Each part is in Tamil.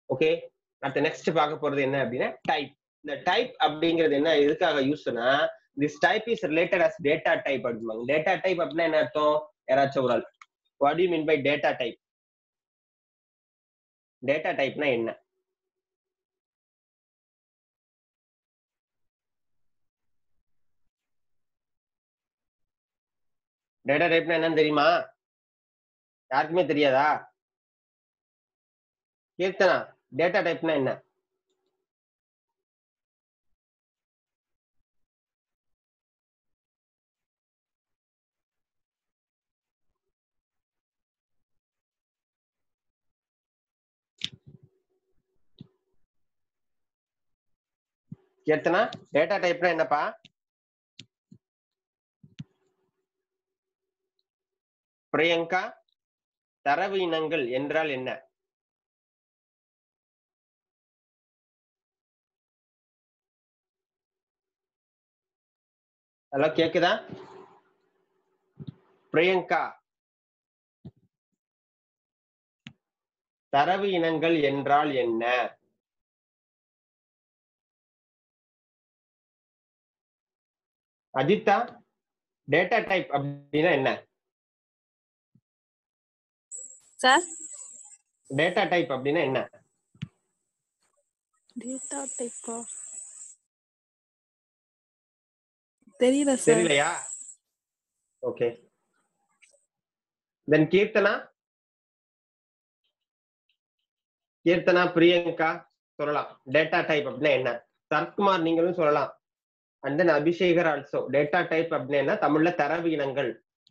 ஓகே அடுத்த நெக்ஸ்ட் பார்க்க போறது என்ன அப்படின்னா டைப் இந்த டைப் அப்படிங்கிறது என்ன எதுக்காக யூஸ்னா this type is related as data type அப்படிம்பாங்க டேட்டா டைப் அப்படின்னா என்ன அர்த்தம் யாராச்சும் ஒரு ஆள் what you mean by data type data டைப்னா என்ன டேட்டா டைப்னா என்னன்னு தெரியுமா யாருக்குமே தெரியாதா கீர்த்தனா டேட்டா டைப்னா என்ன கீர்த்தனா டேட்டா டைப்னா என்னப்பா பிரியங்கா தரவு இனங்கள் என்றால் என்ன ஹலோ கேக்குதா பிரியங்கா தரவு இனங்கள் என்றால் என்ன அஜிதா டேட்டா டைப் அப்படின்னா என்ன சார் டேட்டா டைப் அப்படின்னா என்ன டேட்டா டைப்பா தெரியல சார் தெரியலையா ஓகே தென் கீர்த்தனா கீர்த்தனா பிரியங்கா சொல்லலாம் டேட்டா டைப் அப்படின்னா என்ன சரத்குமார் நீங்களும் சொல்லலாம் அண்ட் தென் அபிஷேகர் ஆல்சோ டேட்டா டைப் அப்படின்னா என்ன தமிழ்ல தரவு இனங்கள்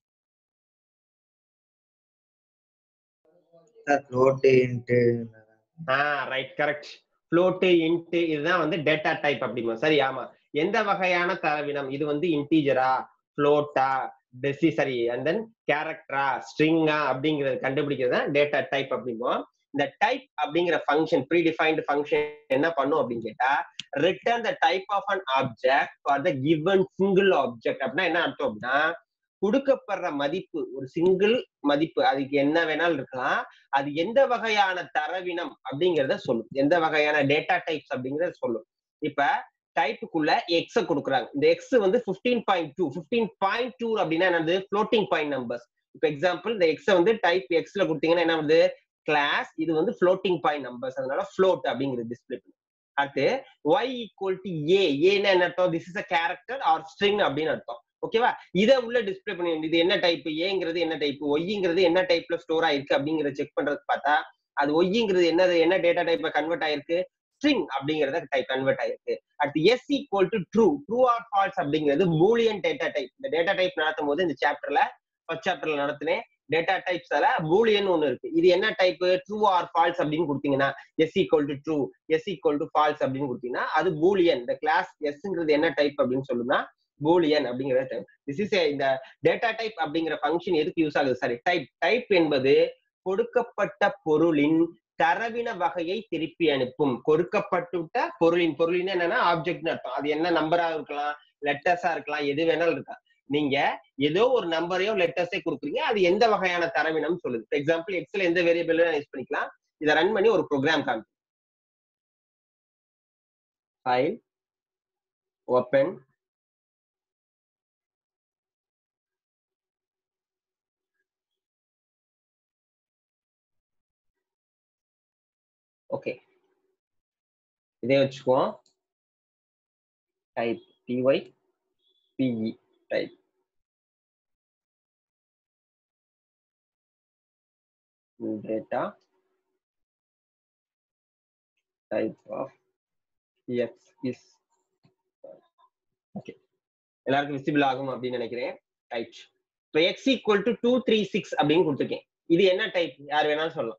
ஃப்ளோட் இன்ட்டு ஆ ரைட் கரெக்ட் ஃப்ளோட்டு இன்ட்டு இதுதான் வந்து டேட்டா டைப் அப்படிமா சரி ஆமா எந்த வகையான தரவினம் இது வந்து இன்டீஜரா ஃப்ளோட்டா டெசி சரி அண்ட் தென் கேரக்டரா ஸ்ட்ரிங்கா அப்படிங்கறது கண்டுபிடிக்கிறது தான் டேட்டா டைப் அப்படிம்போம் இந்த டைப் அப்படிங்கிற ஃபங்க்ஷன் ப்ரீ டிஃபைன்டு ஃபங்க்ஷன் என்ன பண்ணும் அப்படின்னு கேட்டா return the type of an object for the given single object அப்படின்னா என்ன அர்த்தம் அப்படின்னா கொடுக்கப்படுற மதிப்பு ஒரு சிங்கிள் மதிப்பு அதுக்கு என்ன வேணாலும் இருக்கலாம் அது எந்த வகையான தரவினம் அப்படிங்கறத சொல்லும் எந்த வகையான டேட்டா டைப்ஸ் அப்படிங்கறத சொல்லும் இப்ப டைப்புக்குள்ள எக்ஸ கொடுக்குறாங்க இந்த எக்ஸ் வந்து fifteen point two fifteen point two அப்படின்னா என்னது ஃப்ளோட்டிங் பாயிண்ட் நம்பர்ஸ் இப்போ எக்ஸாம்பிள் இந்த எக்ஸ வந்து டைப் எக்ஸ்ல கொடுத்தீங்கன்னா என்ன வந்து கிளாஸ் இது வந்து ஃப்ளோட்டிங் பாயிண்ட் நம்பர்ஸ் அதனால ஃப்ளோட் அப்படிங்கிறது டிஸ்பிளே பண்ணும் அடுத்து ஒய் ஈக்குவல் டு ஏ ஏன்னா என்ன அர்த்தம் this is a character or string அப்படின்னு அர்த்தம் ஓகேவா இதை உள்ள டிஸ்பிளே பண்ணி இது என்ன டைப் ஏங்கிறது என்ன டைப் ஒய்ங்கிறது என்ன டைப்ல ஸ்டோர் ஆயிருக்கு அப்படிங்கறத செக் பண்றதுக்கு பார்த்தா அது ஒய்ங்கிறது என்னது என்ன டேட்டா டைப்ல கன்வெர்ட் ஆயிருக்கு ஸ்ட்ரிங் அப்படிங்கறத டைப் கன்வெர்ட் ஆயிருக்கு அடுத்து S equal to true true or false அப்படிங்கிறது பூலியன் டேட்டா டைப் இந்த டேட்டா டைப் நடத்தும் போது இந்த சாப்டர்ல ஃபர்ஸ்ட் சாப்டர்ல நடத்தினேன் டேட்டா டைப்ஸ்ல பூலியன் ஒன்னு இருக்கு இது என்ன டைப் ட்ரூ ஆர் ஃபால்ஸ் அப்படின்னு கொடுத்தீங்கன்னா S equal to true S equal to false அப்படின்னு கொடுத்தீங்கன்னா அது பூலியன் இந்த கிளாஸ் எஸ்ங்கிறது என்ன டைப் அப்படின்னு சொல்லுனா பூலியன் அப்படிங்கிற டைப் திஸ் இஸ் இந்த டேட்டா டைப் அப்படிங்கிற ஃபங்க்ஷன் எதுக்கு யூஸ் ஆகுது சாரி டைப் டைப் என்பது கொடுக்கப்பட்ட பொருளின் தரவின வகையை திருப்பி அனுப்பும் கொடுக்கப்பட்டுவிட்ட பொருளின் பொருளின் என்னன்னா ஆப்ஜெக்ட்னு அர்த்தம் அது என்ன நம்பரா இருக்கலாம் லெட்டர்ஸா இருக்கலாம் எது வேணாலும் இருக்கலாம் நீங்க ஏதோ ஒரு நம்பரையோ லெட்டர்ஸே கொடுக்குறீங்க அது எந்த வகையான தரவினம் சொல்லுது ஃபார் எக்ஸாம்பிள் எக்ஸ்ல எந்த வேரியபிள் யூஸ் பண்ணிக்கலாம் இதை ரன் பண்ணி ஒரு ப்ரோக்ராம் காமி ஃபைல் ஓப்பன் ஓகே இதே வச்சுக்குவோம் type T Y P E type data type of x is okay எல்லாருக்கும் விசிபிள் ஆகும் அப்படின்னு நினைக்கிறேன் ரைட் இப்போ X equal to two three six அப்படின்னு கொடுத்துருக்கேன் இது என்ன டைப் யார் வேணாலும் சொல்லலாம்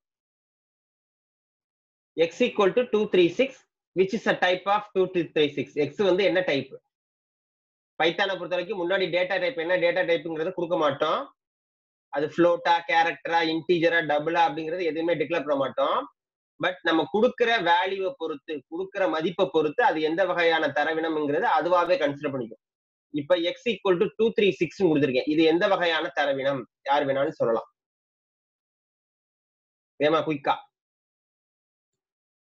X equal to two three six which is a type of two three six X வந்து என்ன டைப் பைத்தானை பொறுத்த வரைக்கும் முன்னாடி டேட்டா டைப் என்ன டேட்டா டைப்புங்கிறத கொடுக்க மாட்டோம் அது ஃப்ளோட்டா கேரக்டரா இன்டீஜரா டபுளா அப்படிங்கறது எதுவுமே டிக்ளேர் பண்ண மாட்டோம் பட் நம்ம கொடுக்குற வேல்யூவை பொறுத்து கொடுக்குற மதிப்பை பொறுத்து அது எந்த வகையான தரவினம்ங்கிறது அதுவாவே கன்சிடர் பண்ணிக்கும் இப்ப X equal to two three six கொடுத்துருக்கேன் இது எந்த வகையான தரவினம் யார் வேணாலும் சொல்லலாம் வேமா குயிக்கா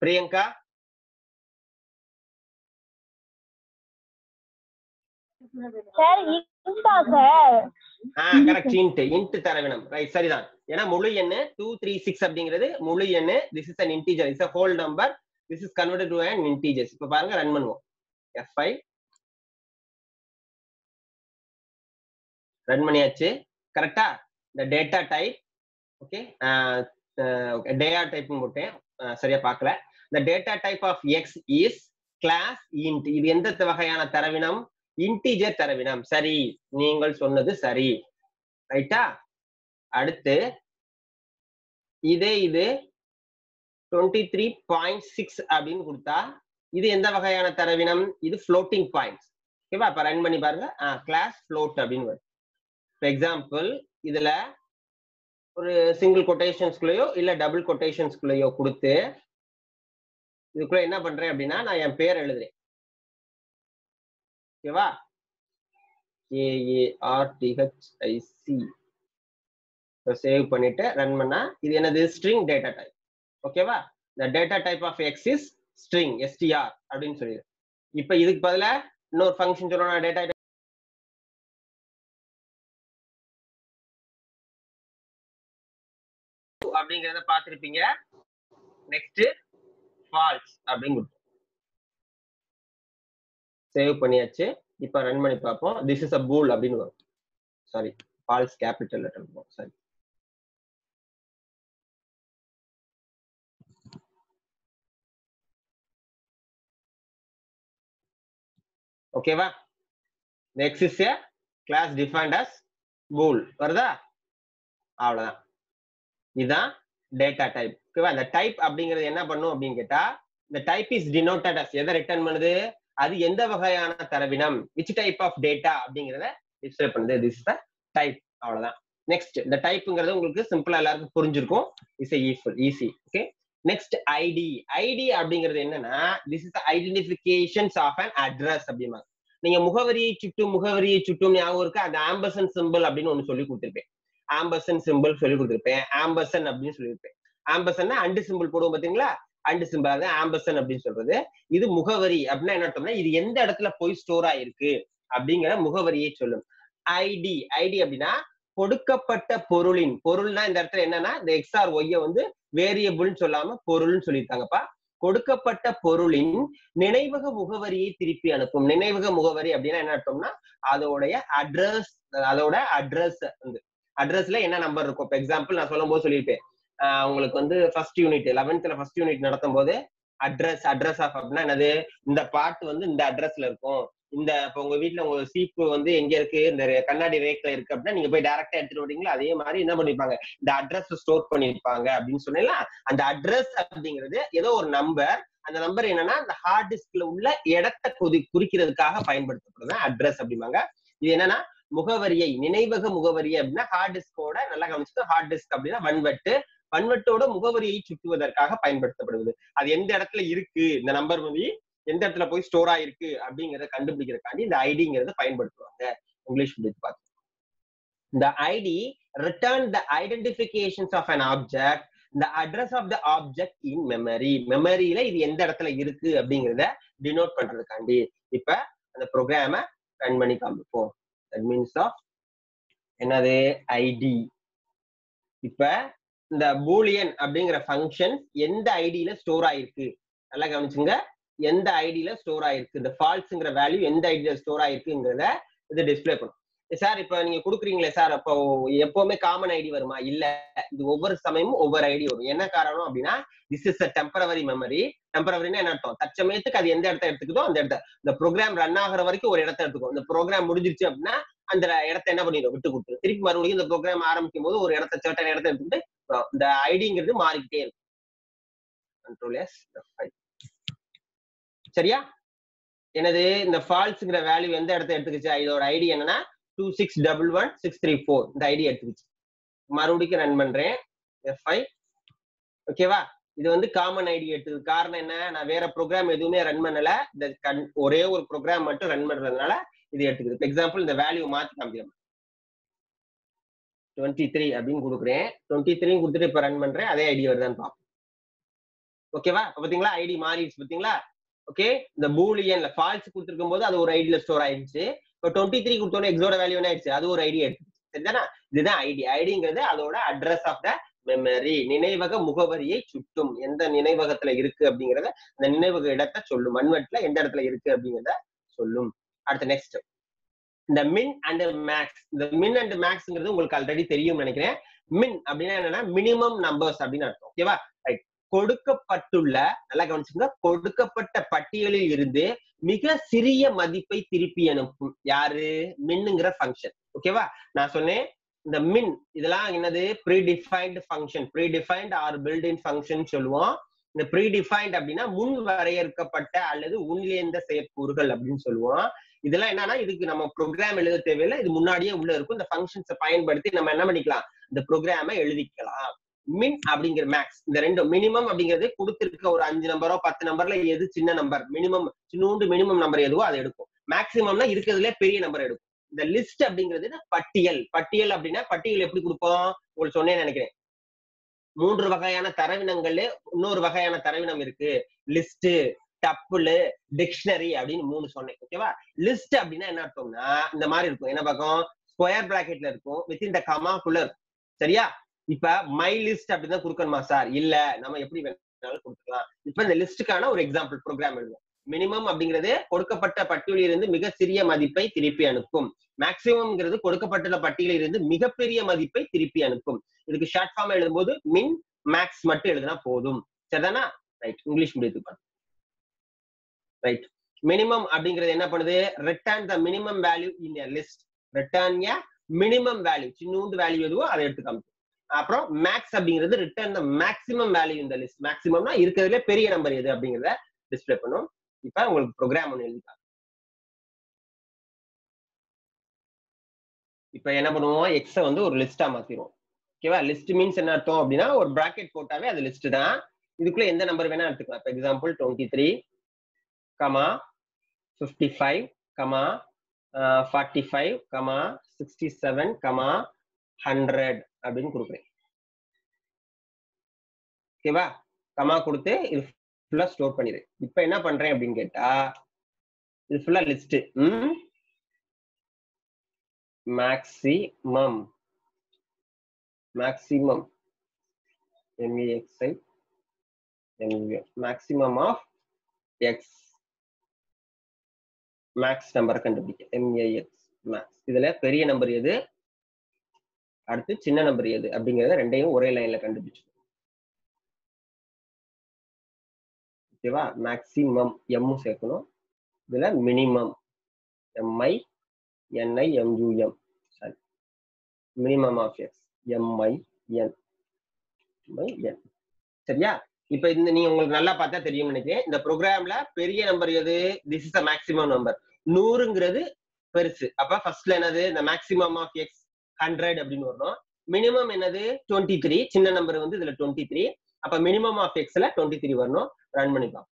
பிரியங்கா சார் இன்டா சார் ஆ கரெக்ட் இன்ட் இன்ட் தரவினம் ரைட் சரிதான் ஏன்னா முழு எண்ணு டூ த்ரீ சிக்ஸ் அப்படிங்கிறது முழு எண்ணு this is an integer is a whole number this is converted to an integers இப்ப பாருங்க ரன் பண்ணுவோம் எஃப்ஐ ரன் பண்ணியாச்சு கரெக்டா இந்த data type okay data type போட்டேன் அஹ், சரியா பார்க்கல இந்த data type of x is class int இது எந்த வகையான தரவினம் இன்டிஜர் தரவினம் சரி நீங்கள் சொன்னது சரி ரைட்டா அடுத்து இதே இது டுவெண்ட்டி த்ரீ பாயிண்ட் சிக்ஸ் அப்படின்னு கொடுத்தா இது எந்த வகையான தரவினம் இது ஃப்ளோட்டிங் பாயிண்ட்ஸ் ஓகேவா இப்ப ரன் பண்ணி பாருங்க கிளாஸ் ஃப்ளோட் அப்படின்னு வரும் இப்போ எக்ஸாம்பிள் இதுல ஒரு சிங்கிள் கொட்டேஷன்ஸ்குள்ளேயோ இல்ல டபுள் கொட்டேஷன்ஸ்குள்ளேயோ கொடுத்து இதுக்குள்ள என்ன பண்றேன் அப்படின்னா நான் என் பேர் எழுதுறேன் ஓகேவா ஏஏஆர்டிஹெச்ஐசி சேவ் பண்ணிட்டு ரன் பண்ணா இது என்னது ஸ்ட்ரிங் டேட்டா டைப் ஓகேவா இந்த data type of x is string STR அப்படின்னு சொல்லிடு இப்போ இதுக்கு பதிலா இன்னொரு ஃபங்க்ஷன் சொல்லணும் டேட்டா அப்படிங்கறத பார்த்திருப்பீங்க நெக்ஸ்ட் ஃபால்ஸ் அப்படின்னு கொடுத்தோம் சேவ் பண்ணியாச்சு இப்போ ரன் பண்ணி பார்ப்போம் திஸ் இஸ் அ பூல் அப்படின்னு வரும் சாரி ஃபால்ஸ் கேபிட்டல் லெட்டர் இருக்கும் சாரி ஓகேவா next is a class defined as bool வருதா அவ்வளவுதான் இதுதான் டேட்டா டைப் ஓகேவா இந்த டைப் அப்படிங்கிறது என்ன பண்ணும் அப்படின்னு கேட்டா இந்த டைப் இஸ் டினோட்டட் அஸ் எதை ரிட்டர்ன் பண்ணுது அது எந்த வகையான தரவினம் விச் டைப் ஆஃப் டேட்டா அப்படிங்கிறத டிஸ்பிளே பண்ணுது திஸ் இஸ் த டைப் அவ்வளவுதான் நெக்ஸ்ட் இந்த டைப்ங்கிறது உங்களுக்கு சிம்பிளா எல்லாருக்கும் புரிஞ்சிருக்கும் is easy okay next ID ID அப்படிங்கிறது என்னன்னா this is identifications of an address அப்படிமா நீங்க முகவரியை சுட்டும் முகவரியை சுட்டும் ஞாபகம் இருக்கு அந்த ஆம்பசன் சிம்பிள் அப்படின்னு ஒண்ணு சொல்லி கொடுத்துருப்பேன் ஆம்பசன் சிம்பிள் சொல்லி கொடுத்துருப்பேன் ஆம்பசன் அப்படின்னு சொல்லியிருப்பேன் ஆம்பசன்னா அண்டு சிம்பிள் போடுவோம் பாத்தீங்களா அண்டு சிம்பிள் அது ஆம்பசன் அப்படின்னு சொல்றது இது முகவரி அப்படின்னா என்ன அர்த்தம்னா இது எந்த இடத்துல போய் ஸ்டோர் ஆயிருக்கு அப்படிங்கிற முகவரியை சொல்லும் ஐடி ஐடி அப்படின்னா கொடுக்கப்பட்ட பொருளின் பொருள்னா இந்த இடத்துல என்னன்னா இந்த எக்ஸ்ஆர் ஒய்ய வந்து வேரியபிள்னு சொல்லாம பொருள்னு சொல்லியிருக்காங்கப்பா கொடுக்கப்பட்ட பொருளின் நினைவக முகவரியை திருப்பி அனுப்பும் நினைவக முகவரி அப்படின்னா என்ன அர்த்தம்னா அதோடைய அட்ரஸ் அதோட அட்ரஸ் வந்து அட்ரஸ்ல என்ன நம்பர் இருக்கும் இப்போ எக்ஸாம்பிள் நான் சொல்லும் போது சொல்லியிருப்பேன் ஆஹ் உங்களுக்கு வந்து ஃபர்ஸ்ட் யூனிட் லெவன்த்ல ஃபர்ஸ்ட் யூனிட் நடத்தும் போது அட்ரஸ் அட்ரஸ் ஆஃப் அப்படின்னா என்னது இந்த பாட்டு வந்து இந்த அட்ரஸ்ல இருக்கும் இந்த இப்போ உங்க வீட்ல உங்க சீப்பு வந்து எங்க இருக்கு இந்த ரே- கண்ணாடி ரேக்ல இருக்கு அப்படின்னா நீங்க போய் டைரக்டா எடுத்துட்டு வரீங்களா அதே மாதிரி என்ன பண்ணிருப்பாங்க இந்த அட்ரஸ் ஸ்டோர் பண்ணிருப்பாங்க அப்படின்னு சொன்னீங்களா அந்த அட்ரஸ் அப்படிங்கிறது ஏதோ ஒரு நம்பர் அந்த நம்பர் என்னன்னா அந்த ஹார்ட் டிஸ்க்ல உள்ள இடத்தை குறி குறிக்கிறதுக்காக பயன்படுத்தப்படுறது அட்ரஸ் அப்படிம்பாங்க இது என்னன்னா முகவரியை நினைவக முகவரி அப்படின்னா ஹார்ட் டிஸ்கோட நல்லா கவனிச்சுக்கோ ஹார்ட் டிஸ்க் அப்படின்னா வன்வட்டு வன்வட்டோட முகவரியை சுட்டுவதற்காக பயன்படுத்தப்படுவது அது எந்த இடத்துல இருக்கு இந்த நம்பர் வந்து எந்த இடத்துல போய் ஸ்டோர் ஆயிருக்கு அப்படிங்கறத கண்டுபிடிக்கிறதுக்காண்டி இந்த ஐடிங்கிறத பயன்படுத்துவாங்க இங்கிலீஷ் முடிச்சு பார்த்து இந்த ID return the identifications of an object the address of the object in memory மெமரியில இது எந்த இடத்துல இருக்கு அப்படிங்கறத டினோட் பண்றதுக்காண்டி இப்ப அந்த ப்ரோக்ராம ரன் பண்ணி காமிப்போம் தட் மீன்ஸ் ஆஃப் என்னது ஐடி இப்ப இந்த பூலியன் அப்படிங்கிற ஃபங்க்ஷன் எந்த ஐடியில ஸ்டோர் ஆயிருக்கு நல்லா கவனிச்சுங்க எந்த ஐடியில ஸ்டோர் ஆயிருக்கு இந்த ஃபால்ஸ்ங்கிற வேல்யூ எந்த ஐடியில ஸ்டோர் ஆயிருக்குங்கிறத இது டிஸ்ப்ளே பண்ணும் சார் இப்ப நீங்க குடுக்குறீங்களே சார் அப்போ எப்பவுமே காமன் ஐடி வருமா இல்ல இது ஒவ்வொரு சமயமும் ஒவ்வொரு ஐடி வரும் என்ன காரணம் அப்படின்னா this is a temporary memory டெம்பரவரினா என்ன அர்த்தம் தற்சமயத்துக்கு அது எந்த இடத்த எடுத்துக்குதோ அந்த இடத்த இந்த ப்ரோக்ராம் ரன் ஆகுற வரைக்கும் ஒரு இடத்த எடுத்துக்கும் இந்த ப்ரோக்ராம் முடிஞ்சிருச்சு அப்படின்னா அந்த இடத்த என்ன பண்ணிடும் விட்டு கொடுத்துரும் திருப்பி மறுபடியும் இந்த ப்ரோக்ராம் ஆரம்பிக்கும் போது ஒரு இடத்த certain இடத்த எடுத்துக்கிட்டு அஹ் இந்த ஐடிங்கிறது மாறிக்கிட்டே இருக்கும் கண்ட்ரோல் எஸ் சரியா எனது இந்த ஃபால்ஸ்ங்கிற வேல்யூ எந்த இடத்த எடுத்துக்கிச்சு இதோட ஐடி என்னன்னா two six double one six three four இந்த ஐடி எடுத்துக்கிச்சு மறுபடியும் ரன் பண்றேன் எஃப்ஐ ஓகேவா இது வந்து காமன் ஐடி எடுத்தது காரணம் என்ன நான் வேற ப்ரோக்ராம் எதுவுமே ரன் பண்ணல இந்த கண்- ஒரே ஒரு ப்ரோக்ராம் மட்டும் ரன் பண்றதுனால இது எடுத்துக்குது எக்ஸாம்பிள் இந்த வேல்யூ மாத்தி காமிக்கிறேன் டுவெண்ட்டி த்ரீ அப்படின்னு கொடுக்குறேன் டுவெண்ட்டி த்ரீ கொடுத்துட்டு இப்ப ரன் பண்றேன் அதே ஐடி வருதான்னு பார்ப்போம் ஓகேவா பாத்தீங்களா ஐடி மாறிடுச்சு பாத்தீங்களா ஓகே இந்த பூலியன்ல ஃபால்ஸ் கொடுத்துருக்கும் போது அது ஒரு ஐடியில ஸ்டோர் ஆயிடுச்சு இப்போ டுவெண்ட்டி த்ரீ கொடுத்தோன்னே எக்ஸோட வேல்யூ என்ன ஆயிடுச்சு அது ஒரு ஐடி எடுத்து சரிதானா இதுதான் ஐடி ஐடிங்கிறது அதோட அட்ரஸ் ஆஃப் த மெமரி நினைவக முகவரியை சுட்டும் எந்த நினைவகத்துல இருக்கு அப்படிங்கறத அந்த நினைவக இடத்தை சொல்லும் மண்வெட்டுல எந்த இடத்துல இருக்கு அப்படிங்கறத சொல்லும் அடுத்து நெக்ஸ்ட் இந்த மின் அண்ட் மேக்ஸ் இந்த மின் அண்ட் மேக்ஸ்ங்கிறது உங்களுக்கு ஆல்ரெடி தெரியும் நினைக்கிறேன் மின் அப்படின்னா என்னன்னா மினிமம் நம்பர்ஸ் அப்படின்னு அர்த்தம் ஓகேவா ரைட் கொடுக்கப்பட்டுள்ள நல்லா கவனிச்சுங்க கொடுக்கப்பட்ட பட்டியலில் இருந்து மிக சிறிய மதிப்பை திருப்பி அனுப்பும் யாரு மின்னுங்கிற ஃபங்க்ஷன் ஓகேவா நான் சொன்னேன் இந்த மின் இதெல்லாம் என்னது predefined function predefined or built in function சொல்லுவோம் இந்த ப்ரீ டிஃபைன்ட் அப்படின்னா முன் வரையறுக்கப்பட்ட அல்லது உன்லேந்த செயற்கூறுகள் அப்படின்னு சொல்லுவோம் இதெல்லாம் என்னன்னா இதுக்கு நம்ம ப்ரோக்ராம் எழுத தேவையில்லை இது முன்னாடியே உள்ள இருக்கும் இந்த ஃபங்க்ஷன்ஸை பயன்படுத்தி நம்ம என்ன பண்ணிக்கலாம் இந்த ப்ரோக்ராமை எழுதிக்கலாம் மின் அப்படிங்கிற மேக்ஸ் இந்த ரெண்டு மினிமம் அப்படிங்கிறது கொடுத்திருக்க ஒரு அஞ்சு நம்பரோ பத்து நம்பர்ல எது சின்ன நம்பர் மினிமம் சின்னூண்டு மினிமம் நம்பர் எதுவோ அதை எடுக்கும் மேக்சிமம்னா இருக்கிறதுல பெரிய நம்பர் எடுக்கும் இந்த லிஸ்ட் அப்படிங்கிறது பட்டியல் பட்டியல் அப்படின்னா பட்டியல் எப்படி கொடுப்போம் உங்களுக்கு சொன்னேன்னு நினைக்கிறேன் மூன்று வகையான தரவினங்கள்ல இன்னொரு வகையான தரவினம் இருக்கு லிஸ்ட் டப்புளு டிக்ஷனரி அப்படின்னு மூணு சொன்னேன் ஓகேவா லிஸ்ட் அப்படின்னா என்ன அர்த்தம்னா இந்த மாதிரி இருக்கும் என்ன பக்கம் ஸ்கொயர் பிராக்கெட்ல இருக்கும் வித்தின் த கமாக்குள்ள இருக்கும் சரியா இப்ப மை லிஸ்ட் அப்படிதான் கொடுக்கணுமா சார் இல்ல நம்ம எப்படி வேணாலும் கொடுத்துக்கலாம் இப்ப இந்த லிஸ்டுக்கான ஒரு எக்ஸாம்பிள் ப்ரோக்ராம் எழுதுவோம் மினிமம் அப்படிங்கிறது கொடுக்கப்பட்ட பட்டியலில் இருந்து மிக சிறிய மதிப்பை திருப்பி அனுப்பும் மேக்சிமம்ங்கிறது கொடுக்கப்பட்டுள்ள பட்டியலில் இருந்து மிகப்பெரிய மதிப்பை திருப்பி அனுப்பும் இதுக்கு ஷார்ட் ஃபார்ம் எழுதும்போது மின் மேக்ஸ் மட்டும் எழுதினா போதும் சரிதானா ரைட் இங்கிலீஷ் மீடியத்துக்கு ரைட் மினிமம் அப்படிங்கிறது என்ன பண்ணுது return the minimum value in a list return a minimum value சின்னூண்டு வேல்யூ எதுவோ அதை எடுத்து காமிக்கும் அப்புறம் மேக்ஸ் அப்படிங்கிறது ரிட்டர்ன் த மேக்ஸிமம் வேல்யூ இந்த லிஸ்ட் மேக்ஸிமம்னா இருக்கிறதுல பெரிய நம்பர் எது அப்படிங்கிறத டிஸ்பிளே பண்ணும் இப்ப உங்களுக்கு ப்ரோக்ராம் ஒன்று எழுதிக்கலாம் இப்ப என்ன பண்ணுவோம் எக்ஸ வந்து ஒரு லிஸ்டா மாத்திடுவோம் ஓகேவா லிஸ்ட் மீன்ஸ் என்ன அர்த்தம் அப்படின்னா ஒரு பிராக்கெட் போட்டாவே அது லிஸ்ட் தான் இதுக்குள்ள எந்த நம்பர் வேணா எடுத்துக்கலாம் இப்போ example twenty three comma fifty five comma forty five comma sixty seven comma hundred அப்படின்னு கொடுக்குறேன் ஓகேவா கமா கொடுத்து இது ஃபுல்லா ஸ்டோர் பண்ணிடு இப்போ என்ன பண்றேன் அப்படின்னு கேட்டா இது ஃபுல்லா லிஸ்ட் ம் maximum maximum MEXI MUM maximum of x max நம்பரை கண்டுபிடிக்க எம்ஏஎக்ஸ் மேக்ஸ் இதுல பெரிய நம்பர் எது அடுத்து சின்ன நம்பர் எது அப்படிங்கறத ரெண்டையும் ஒரே லைன்ல கண்டுபிடிச்சு ஓகேவா மேக்சிமம் எம்மும் சேர்க்கணும் இதுல minimum MI NI MUM sorry minimum of x MI N MI N சரியா இப்ப இந்த நீங்க உங்களுக்கு நல்லா பார்த்தா தெரியும் நினைக்கிறேன் இந்த ப்ரோக்ராம்ல பெரிய நம்பர் எது this is the maximum number நூறுங்கிறது பெருசு அப்ப ஃபர்ஸ்ட்ல என்னது இந்த மேக்ஸிமம் ஆஃப் எக்ஸ் ஹண்ட்ரட் அப்படின்னு வரணும் மினிமம் என்னது டுவெண்ட்டி த்ரீ சின்ன நம்பர் வந்து இதுல டுவெண்ட்டி த்ரீ அப்ப மினிமம் ஆஃப் எக்ஸ்ல டுவெண்ட்டி த்ரீ வரணும் ரன் பண்ணிக்கலாம்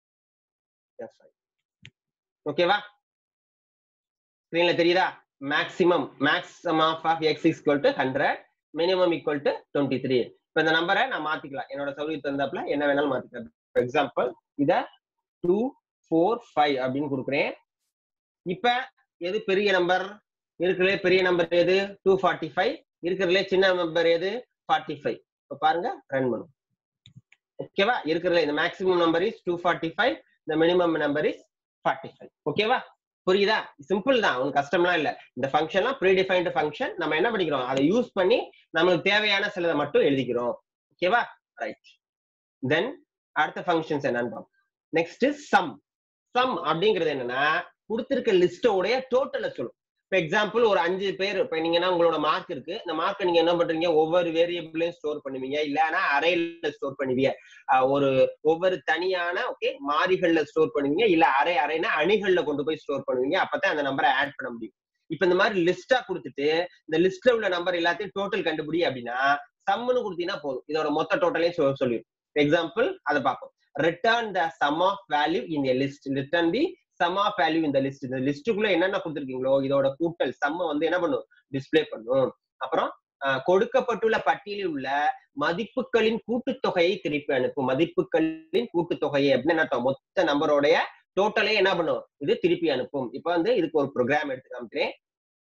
ஓகேவா ஸ்கிரீன்ல தெரியுதா maximum maximum of x equal to hundred minimum equal to twenty three இப்ப இந்த நம்பரை நான் மாத்திக்கலாம் என்னோட சௌகரியத்து தந்தாப்புல என்ன வேணாலும் மாத்திக்கலாம் ஃபார் எக்ஸாம்பிள் இத டூ ஃபோர் ஃபைவ் அப்படின்னு கொடுக்குறேன் இப்ப எது பெரிய நம்பர் இருக்கிறதுலே பெரிய நம்பர் எது டூ ஃபார்ட்டி ஃபைவ் இருக்கிறதுலே சின்ன நம்பர் எது ஃபார்ட்டி ஃபைவ் இப்போ பாருங்க ரன் பண்ணும் ஓகேவா இருக்கிறதுல இந்த maximum number is two forty five இந்த minimum number is forty five ஓகேவா புரியுதா சிம்பிள் தான் உனக்கு கஷ்டம்லாம் இல்ல இந்த ஃபங்க்ஷன்லாம் ப்ரீ டிஃபைன்டு ஃபங்க்ஷன் நம்ம என்ன பண்ணிக்கிறோம் அதை யூஸ் பண்ணி நமக்கு தேவையான சிலதை மட்டும் எழுதிக்கிறோம் ஓகேவா ரைட் தென் அடுத்த ஃபங்க்ஷன்ஸ் என்னன்னு பார்ப்போம் நெக்ஸ்ட் சம் சம் அப்படிங்கிறது என்னன்னா கொடுத்திருக்க லிஸ்டோடைய டோட்டலை சொல்லும் இப்போ எக்ஸாம்பிள் ஒரு அஞ்சு பேர் இப்போ நீங்கன்னா உங்களோட மார்க் இருக்கு இந்த மார்க்கை நீங்க என்ன பண்றீங்க ஒவ்வொரு வேரியபிளையும் ஸ்டோர் பண்ணுவீங்க இல்லைன்னா அரைல ஸ்டோர் பண்ணுவீங்க ஒரு ஒவ்வொரு தனியான ஓகே மாறிகள்ல ஸ்டோர் பண்ணுவீங்க இல்ல அரை அரைனா அணிகள்ல கொண்டு போய் ஸ்டோர் பண்ணுவீங்க அப்பதான் அந்த நம்பரை ஆட் பண்ண முடியும் இப்ப இந்த மாதிரி லிஸ்டா கொடுத்துட்டு இந்த லிஸ்ட்ல உள்ள நம்பர் எல்லாத்தையும் டோட்டல் கண்டுபிடி அப்படின்னா சம்னு கொடுத்தீங்கன்னா போதும் இதோட மொத்த டோட்டலையும் சொல்லிடும் எக்ஸாம்பிள் அதை பார்ப்போம் return the sum of value in a list return the sum of value இந்த லிஸ்ட் இந்த லிஸ்ட்டுக்குள்ள என்னென்ன கொடுத்துருக்கீங்களோ இதோட கூட்டல் சம்ம வந்து என்ன பண்ணும் டிஸ்பிளே பண்ணும் அப்புறம் அஹ், கொடுக்கப்பட்டுள்ள பட்டியலில் உள்ள மதிப்புகளின் கூட்டுத்தொகையை திருப்பி அனுப்பும் மதிப்புகளின் கூட்டுத்தொகையை அப்படின்னு என்ன அர்த்தம்? மொத்த நம்பரோடைய டோட்டலே என்ன பண்ணும் இது திருப்பி அனுப்பும் இப்ப வந்து இதுக்கு ஒரு ப்ரோக்ராம் எடுத்து காமிக்கிறேன்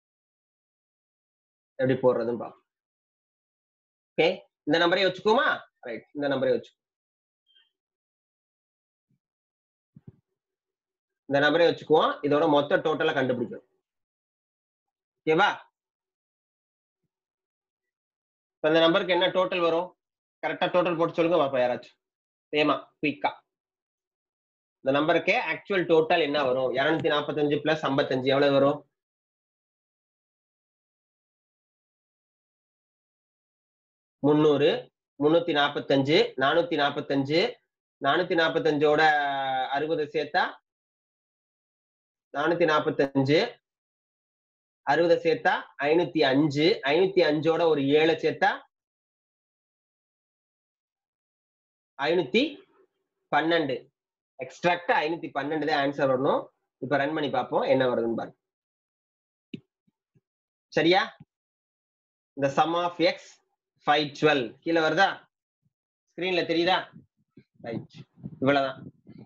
எப்படி போடுறதுன்னு பார்ப்போம் ஓகே இந்த நம்பரே வச்சுக்கோமா ரைட் இந்த நம்பரே வச்சு இந்த நம்பரே வச்சுக்குவோம் இதோட மொத்த டோட்டலா கண்டுபிடிக்கும் ஓகேவா இப்ப இந்த நம்பருக்கு என்ன டோட்டல் வரும் கரெக்டா டோட்டல் போட்டு சொல்லுங்க பாப்பா யாராச்சும் சேமா குயிக்கா இந்த நம்பருக்கு ஆக்சுவல் டோட்டல் என்ன வரும் இருநூத்தி நாற்பத்தஞ்சு பிளஸ் ஐம்பத்தஞ்சு எவ்வளவு வரும் முந்நூறு முன்னூத்தி நாற்பத்தஞ்சு நானூத்தி நாற்பத்தஞ்சு நானூத்தி நாற்பத்தஞ்சோட அறுபது சேர்த்தா நானூத்தி நாற்பத்தஞ்சு அறுபது சேர்த்தா ஐநூத்தி அஞ்சு ஐநூத்தி அஞ்சோட ஒரு ஏழை சேர்த்தா ஐநூத்தி பன்னெண்டு எக்ஸ்ட்ராக்ட் ஐநூத்தி பன்னெண்டு தான் ஆன்சர் வரணும் இப்ப ரன் பண்ணி பார்ப்போம் என்ன வருதுன்னு பாருங்க சரியா இந்த sum of x five twelve கீழே வருதா ஸ்கிரீன்ல தெரியுதா ரைட் இவ்வளவுதான்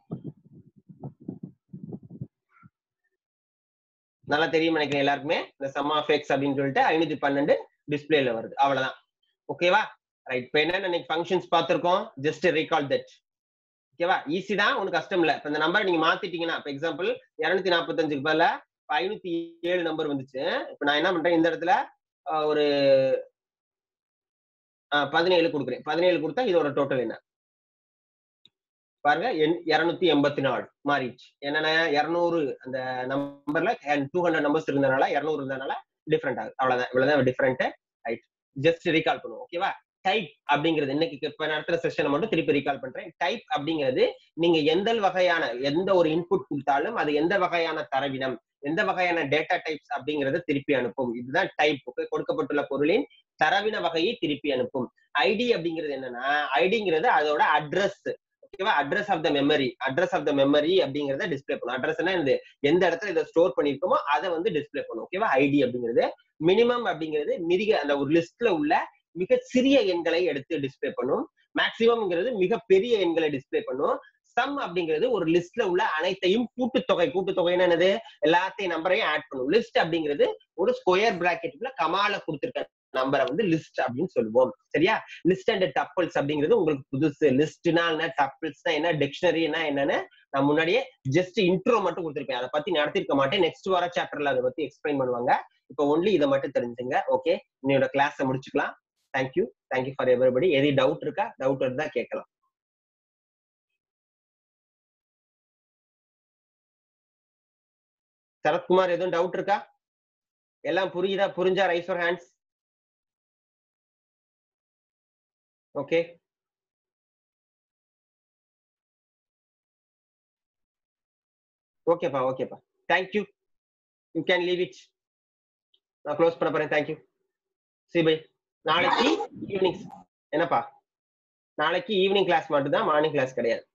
நல்லா தெரியும் நினைக்கிறேன் எல்லாருக்குமே இந்த சம் ஆஃப் எக்ஸ் அப்படின்னு சொல்லிட்டு ஐநூத்தி பன்னெண்டு டிஸ்பிளேல வருது அவ்வளவுதான் ஓகேவா ரைட் இப்போ என்னென்ன இன்னைக்கு ஃபங்க்ஷன்ஸ் பார்த்திருக்கோம் ஜஸ்ட் ரீகால் தட் ஓகேவா ஈஸி தான் ஒன்றும் கஷ்டம் இல்லை இப்போ இந்த நம்பரை நீங்க மாத்திட்டீங்கன்னா இப்போ எக்ஸாம்பிள் இருநூத்தி நாற்பத்தஞ்சுக்கு பதிலா இப்போ ஐநூத்தி ஏழு நம்பர் வந்துச்சு இப்போ நான் என்ன பண்றேன் இந்த இடத்துல ஆஹ், ஒரு ஆஹ், பதினேழு கொடுக்குறேன் பதினேழு கொடுத்தா இதோட டோட்டல் என்ன பாருங்க இருநூத்தி எண்பத்தி நாலு மாறிடுச்சு என்னென்ன இருநூறு அந்த நம்பர்ல டூ ஹண்ட்ரட் நம்பர்ஸ் இருந்தனால இருநூறு இருந்தனால டிஃப்ரெண்ட் ஆகுது அவ்வளவுதான் இவ்வளவுதான் டிஃப்ரெண்ட் ரைட் ஜஸ்ட் ரீகால் பண்ணுவோம் ஓகேவா டைப் அப்படிங்கிறது இன்னைக்கு இப்ப நடத்துற செஷனை மட்டும் திருப்பி ரீகால் பண்றேன் டைப் அப்படிங்கிறது நீங்க எந்த வகையான எந்த ஒரு இன்புட் கொடுத்தாலும் அது எந்த வகையான தரவினம் எந்த வகையான டேட்டா டைப்ஸ் அப்படிங்கறத திருப்பி அனுப்பும் இதுதான் டைப் கொடுக்கப்பட்டுள்ள பொருளின் தரவின வகையை திருப்பி அனுப்பும் ஐடி அப்படிங்கிறது என்னன்னா ஐடிங்கிறது அதோட அட்ரஸ் ஓகேவா address of the memory address of the memory அப்படிங்கறத டிஸ்ப்ளே பண்ணும் அட்ரஸ்னா இந்த எந்த இடத்துல இதை ஸ்டோர் பண்ணிருக்கோமோ அதை வந்து டிஸ்ப்ளே பண்ணும் ஓகேவா ஐடி அப்படிங்கிறது மினிமம் அப்படிங்கிறது மிக அந்த ஒரு லிஸ்ட்ல உள்ள மிக சிறிய எண்களை எடுத்து டிஸ்ப்ளே பண்ணும் மேக்சிமம்ங்கிறது மிக பெரிய எண்களை டிஸ்ப்ளே பண்ணும் சம் அப்படிங்கிறது ஒரு லிஸ்ட்ல உள்ள அனைத்தையும் கூட்டுத்தொகை கூட்டுத்தொகைன்னு என்னது எல்லாத்தையும் நம்பரையும் ஆட் பண்ணும் லிஸ்ட் அப்படிங்கிறது ஒரு ஸ்கொயர் பிராக்கெட்ல கமால கொடுத்திருக்க நம்பரை வந்து லிஸ்ட் அப்படின்னு சொல்லுவோம் சரியா லிஸ்ட் அண்ட் டப்பிள்ஸ் அப்படிங்கிறது உங்களுக்கு புதுசு லிஸ்ட்னா என்ன டப்பிள்ஸ்னா என்ன டிக்ஷனரினா என்னன்னு நான் முன்னாடியே ஜஸ்ட் இன்ட்ரோ மட்டும் கொடுத்துருப்பேன் அதை பத்தி நடத்திருக்க மாட்டேன் நெக்ஸ்ட் வர சாப்டர்ல அதை பத்தி எக்ஸ்பிளைன் பண்ணுவாங்க இப்போ ஒன்லி இதை மட்டும் தெரிஞ்சுங்க ஓகே இன்னையோட கிளாஸை முடிச்சுக்கலாம் தேங்க்யூ தேங்க்யூ ஃபார் எவரிபடி எது டவுட் இருக்கா டவுட் இருந்தா கேட்கலாம் சரத்குமார் எதுவும் டவுட் இருக்கா எல்லாம் புரியுதா புரிஞ்சா ரைஸ் ஃபார் ஹேண்ட்ஸ் ஓகே ஓகேப்பா ஓகேப்பா thank you you can leave it நான் க்ளோஸ் பண்ண போறேன் தேங்க்யூ சி பை நாளைக்கு ஈவினிங் என்னப்பா நாளைக்கு ஈவினிங் கிளாஸ் மட்டும் தான் மார்னிங் கிளாஸ் கிடையாது